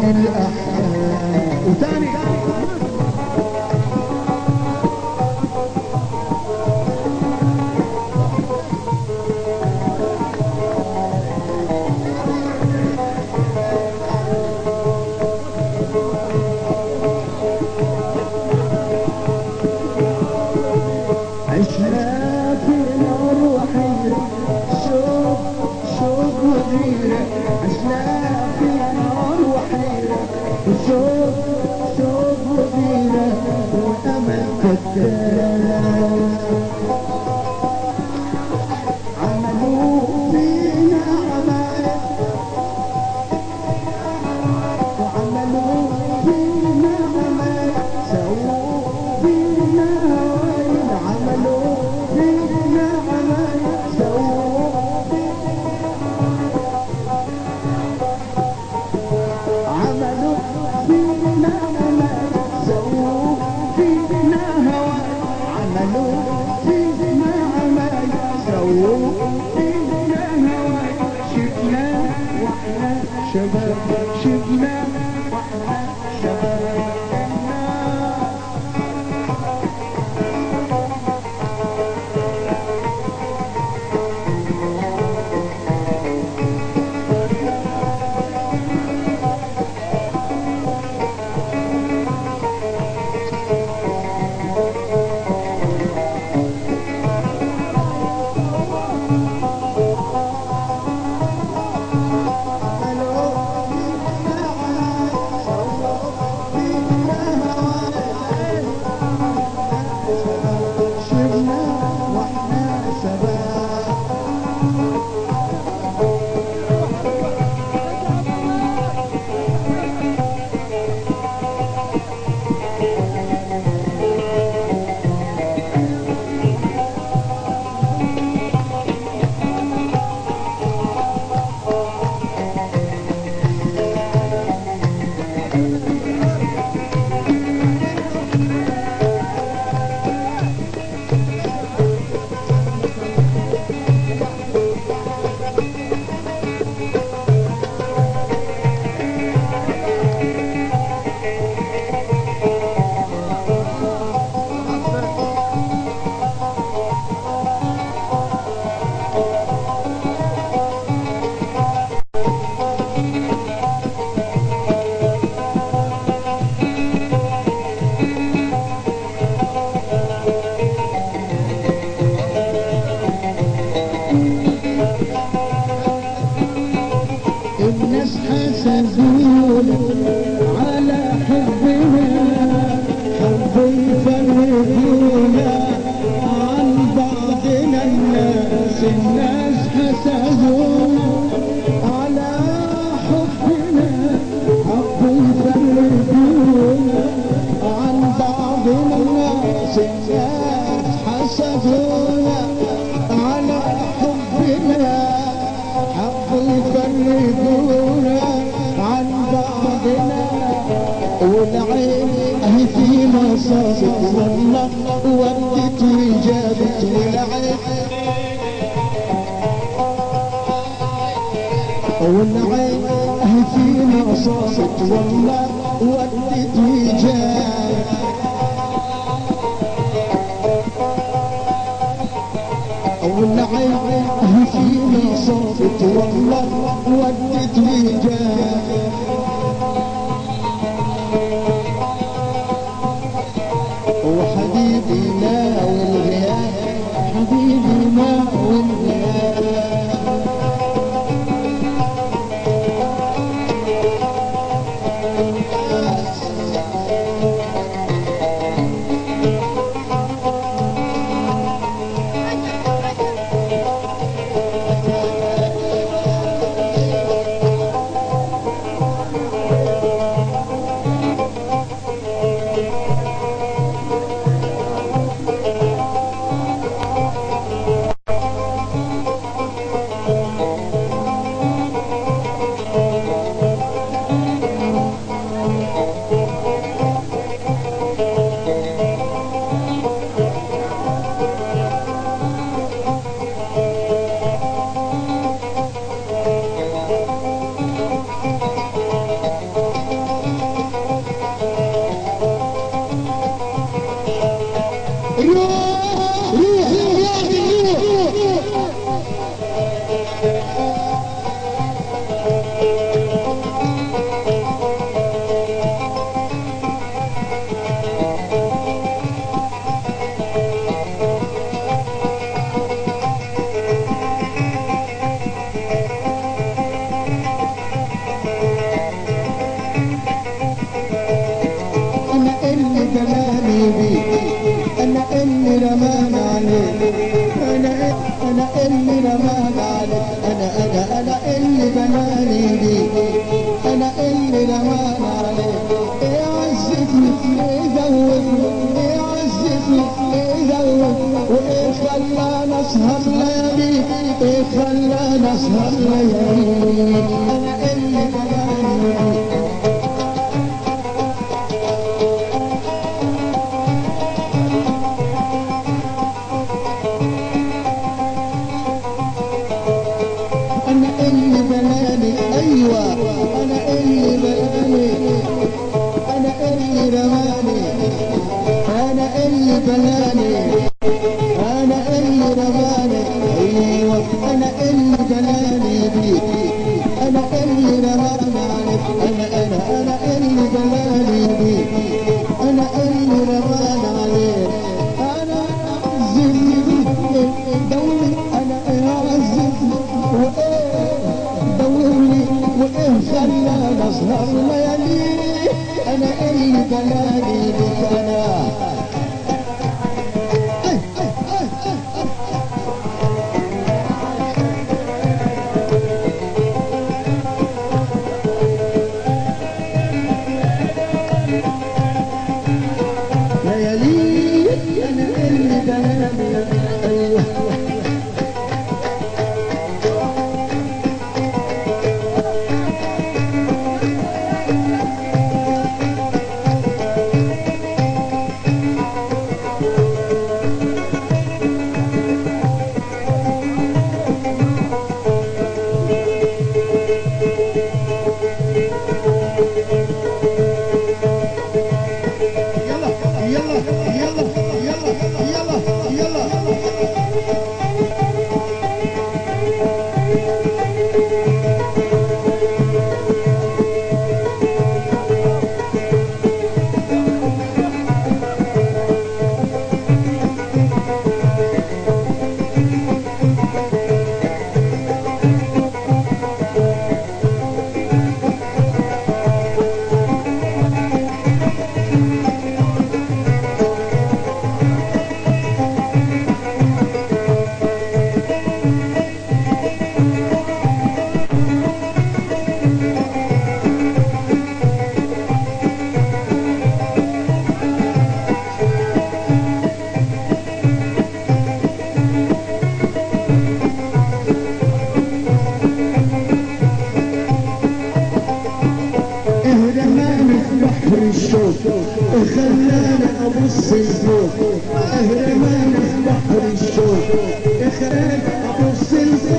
الأحلام وتاني عشنا في نار وحيرة شوق شوق وغيرة عشنا في نار وحيرة شوق شوق وغيرة وأمل كذاب عملوا فينا عمايل وعملوا فينا عمايل سووا فينا هوايل عملوا فينا عمايل سووا عملوا فينا عمايل سووا فينا هوايل عملوا فينا عمايل سووا فينا هوايل شفنا واحنا شباب شفنا واحنا شباب شفنا واحنا شباب الناس حسدونا على حبنا حب يفرقونا عن بعضنا الناس الناس حسدونا على حبنا حب يفرقونا عن بعضنا الناس الناس حسدونا على حبنا حب يفرقونا عن بعضنا والعين هي في مصاصب والله ودت وجابت والعين والعين هي في مصاصب والله ودت وجابت والعين هي في مصاصب والله ودت وجابت وحبيبنا والغياب حبيبنا والغياب انا اللي رماني عليك انا انا انا اللي بناني بيك انا اللي رماني عليك ايه عزتني ايه زودني ايه عزتني ايه زودني وايه خلاني اسهر ليالي ايه خلاني اسهر ليالي انا اللي بناني بيك انا اللي بلاني ايوه انا اللي بلاني انا اللي رماني انا اللي بلاني انا اللي رماني ايوه انا اللي بلاني بيك انا اللي رماني عليك انا انا انا اللي بلاني بيك انا اللي رماني عليك انا اعزني دولي انا اعزني وايه دورني وايه خلاني اسهر ليالي انا اللي بلاني بك انا ليالي انا اللي بلاني ايوه يلا يلا يلا يلا يلا يلا اهرماني في بحر الشوق خلاني ابص لفوق اهرماني في بحر الشوق خلاني ابص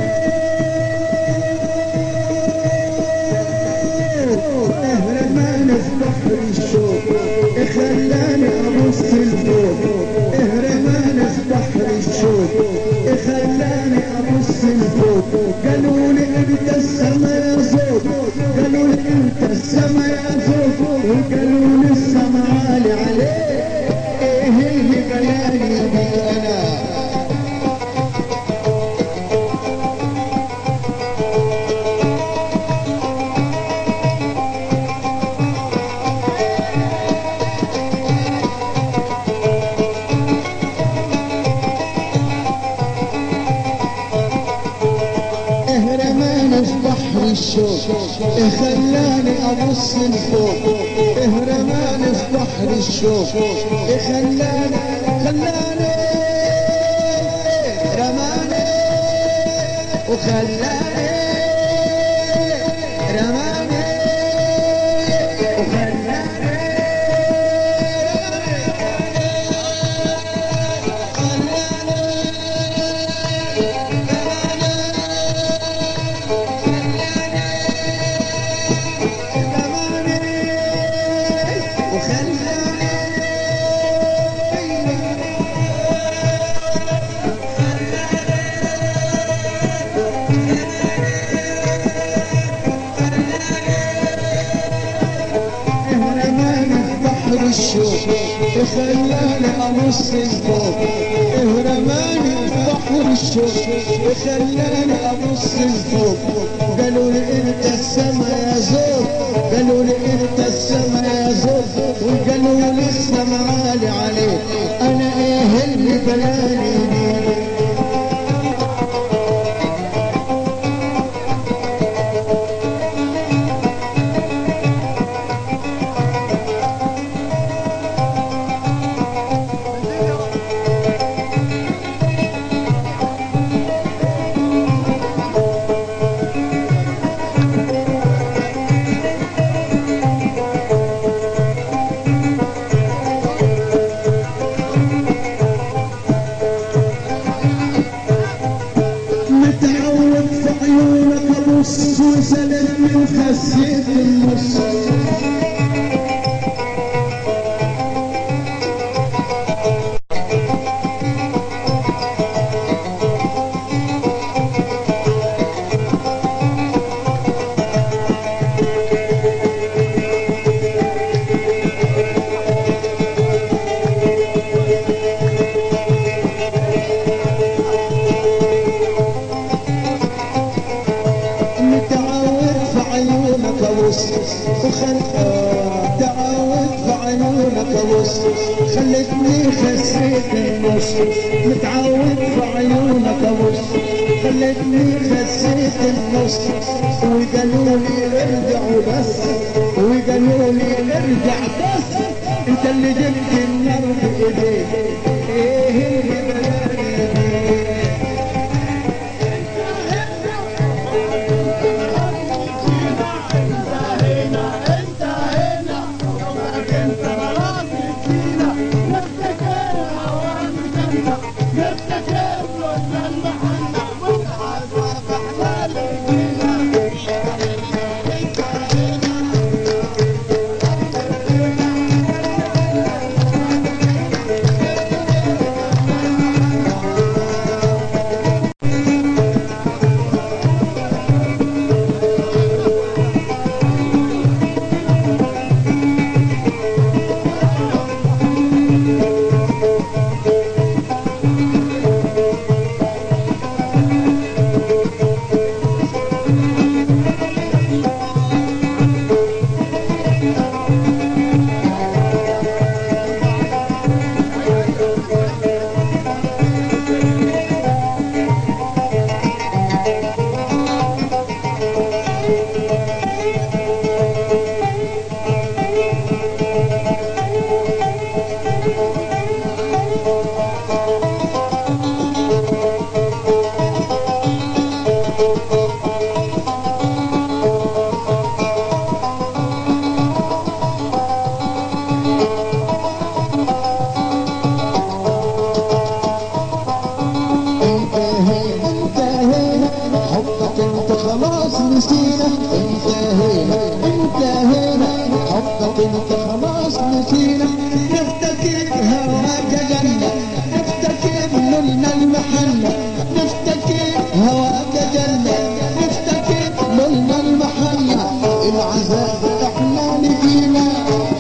لفوق اهرماني في بحر الشوق خلاني ابص لفوق اهرماني في بحر الشوق خلاني ابص لفوق قالوا لي انت السما يا زوج قالوا لي انت السما يا زوج وقالوا لي السما عالي عليك ايه اللي بلاني بي انا اهرماني في بحر الشوق خلاني ابص لفوق اهرماني في بحر الشوق خلاني خلاني رماني وخلاني رماني وخلاني الشوق خلاني ابص لفوق اهرماني بحر الشوق خلاني ابص لفوق قالوا لي انت السما يا زوج قالوا لي انت السما يا زوج وقالوا لي السما عالي عليك انا ايه اللي بلاني بيه وسلمني وخسيت النص متعود في عيونك ابص وخل تعود في عيونك ابص خلتني خسيت النص متعود في عيونك ابص خلتني خسيت النص وقالوا لي ارجع وبس وقالوا لي ارجع بس انت اللي جبت النار بايديك ايه اللي بلاني بيه انتهينا انتهينا حبك انت خلاص نسينا انتهينا انتهينا حبك انت خلاص نسينا نفتكر هواك جنة نفتكر ملنا المحنة نفتكر هواك جنة نفتكر ملنا المحنة العذاب احنا لقينا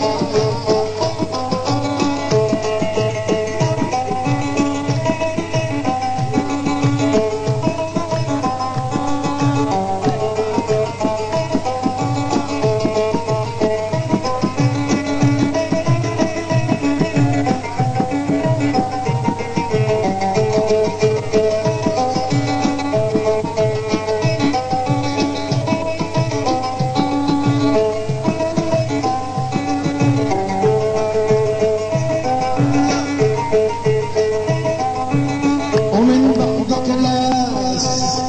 ومن بعدك ناس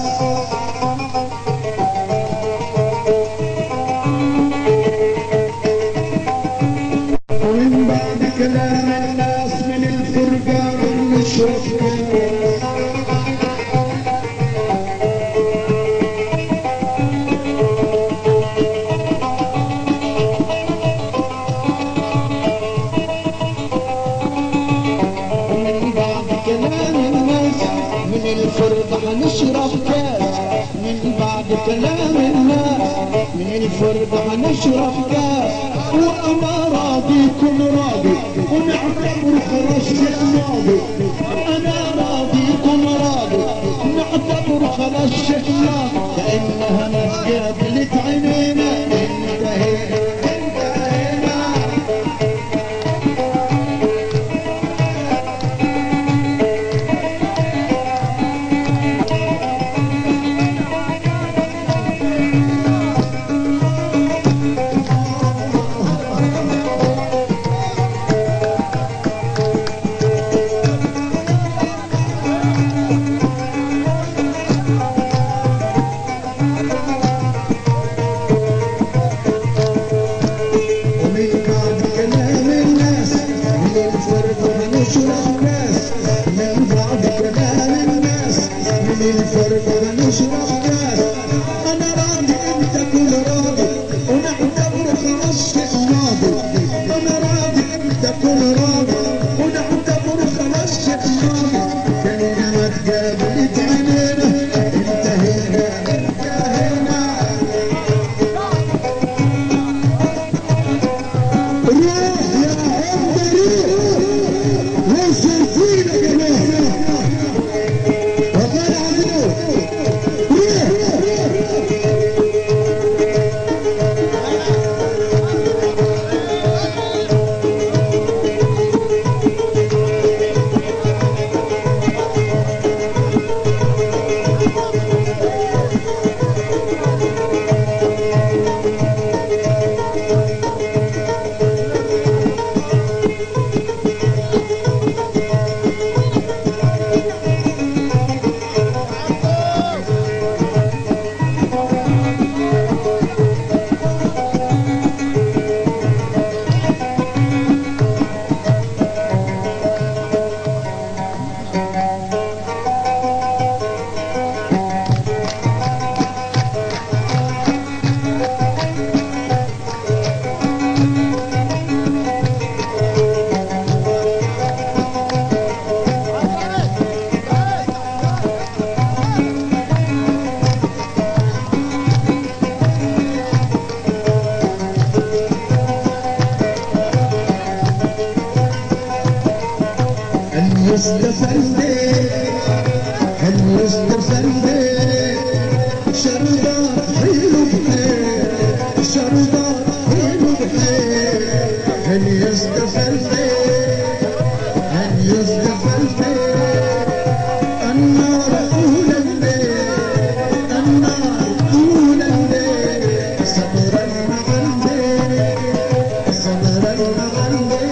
ومن بعد كلام الناس من الفرقان نشوف ومن بعد كلام الناس من الفرقة هنشرب كاس من بعد كلام الناس من الفرقة هنشرب كاس وأنا راضيكم راضي ونعتبر خلاص شيء ماضي أنا راضيكم راضي نعتبر خلاص شيء ماضي كأنها ناس قابلت عينينا انتهينا انتهينا ومن بعد كلام الناس من الفرد هنشرب ناس من بعد كلام الناس من الفرد هنشرب ناس انا راضي انت انتهينا انتهينا انتهينا روح يا عمد روح وصل فينا كمان والله العظيم روح هل يستفند هل يستفند شربات حلو بحيل شربات حلو بحيل هل يستفند هل يستفند النار طول الليل النار طول الليل صبرا مع الليل صبرا مع الليل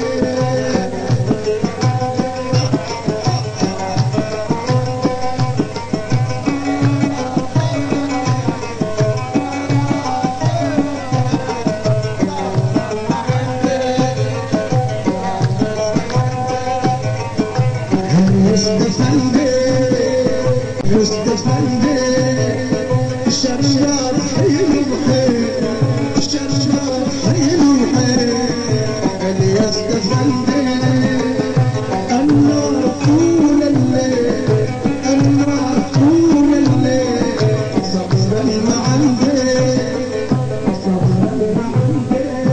مستفندي مستفندي شرشار حلو بحيل شرشار حلو بحيل اللي يستفندي النار طول الليل النار طول الليل صبرا مع الليل صبرا مع الليل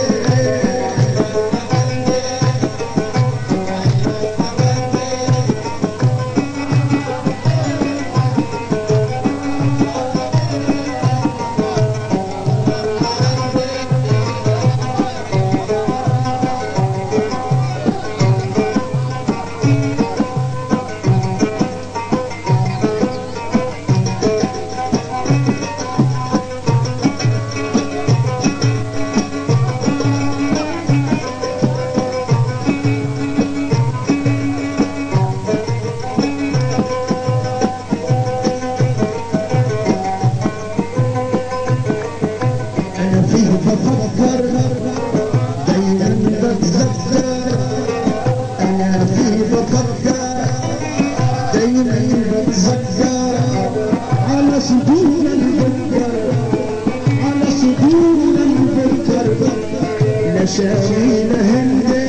أنا فيه بفكر دايما بتذكر أنا فيه بفكر دايما بتذكر على صدور البكر على صدور البكر لا شاوي لا هندي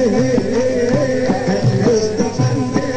هالمستفندي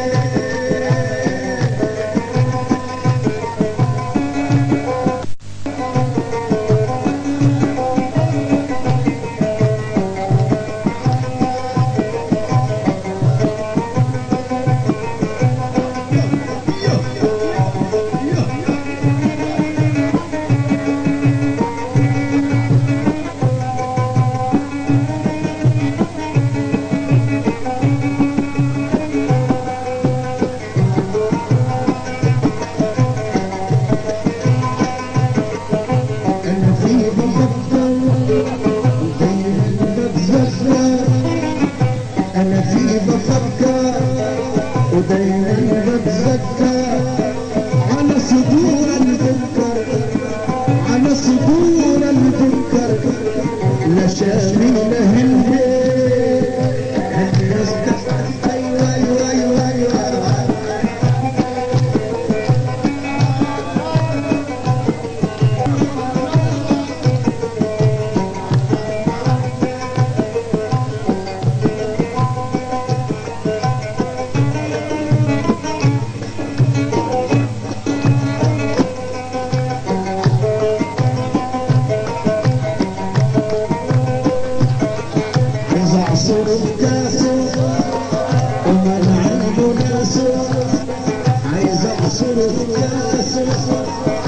يا رسول